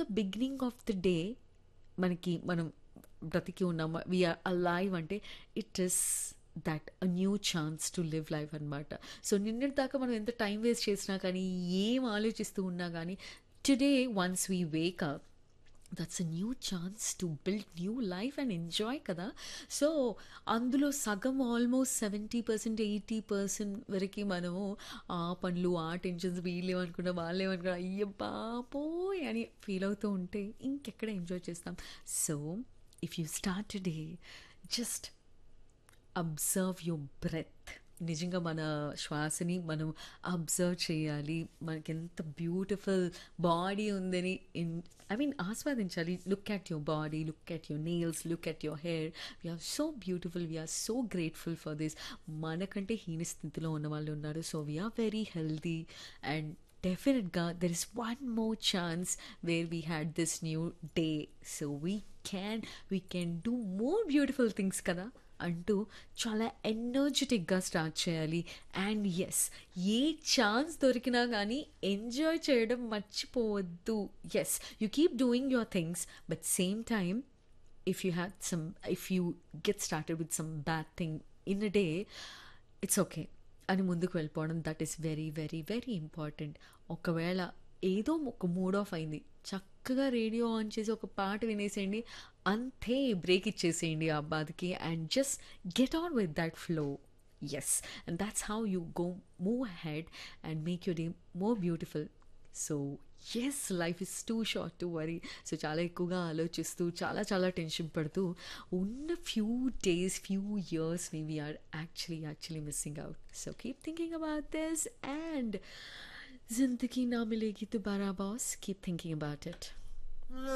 the beginning of the day మనకి మనం బ్రతికి ఉన్నాము వీఆర్ అలైవ్ అంటే it is that a new chance to live life అనమాట సో నిన్నటి దాకా మనం ఎంత టైం వేస్ట్ చేసినా కానీ ఏం ఆలోచిస్తూ ఉన్నా కానీ today once we wake up that's a new chance to build new life and enjoy కదా సో అందులో సగం almost seventy percent eighty percent వరకు మనము ఆ పనులు ఆ టెన్షన్స్ వీళ్ళేమనుకున్నా వాళ్ళేమనుకున్నా అయ్య బాపోయ్ అని ఫీల్ అవుతూ ఉంటే ఇంకెక్కడ ఎంజాయ్ చేస్తాం so if you start today just observe your breath నిజంగా మన శ్వాసని మనం అబ్జర్వ్ చేయాలి మనకి ఎంత బ్యూటిఫుల్ బాడీ ఉందని ఇన్ ఐ మీన్ ఆస్వాదించాలి look at your body look at your nails look at your hair we are so beautiful we are so grateful for this మనకంటే హీన స్థితిలో ఉన్న వాళ్ళు ఉన్నారు so we are very healthy and డెఫినెట్గా there is one more chance where we had this new day so we can we can do more beautiful things కదా అంటూ చాలా ఎనర్జెటిక్గా స్టార్ట్ చేయాలి అండ్ ఎస్ ఏ ఛాన్స్ దొరికినా కానీ ఎంజాయ్ చేయడం మర్చిపోవద్దు yes you keep doing your things but same time if you had some if you get started with some bad thing in a day it's okay అని ముందుకు వెళ్ళిపోవడం that is very very very important ఒకవేళ ఏదో ఒక mood of అయింది చక్కగా radio on చేసి ఒక పాట వినేసేయండి అంతే బ్రేక్ ఇచ్చేసేయండి ఆ బాధకి and just get on with that flow yes and that's how you go move head and make you day more beautiful so yes life is too short to worry so చాలా ఎక్కువగా ఆలోచిస్తూ చాలా చాలా tension పడుతూ ఉన్న few days few years ని we are actually actually missing out so keep thinking about this and Zindagi Na Milegi Dobara boss keep thinking about it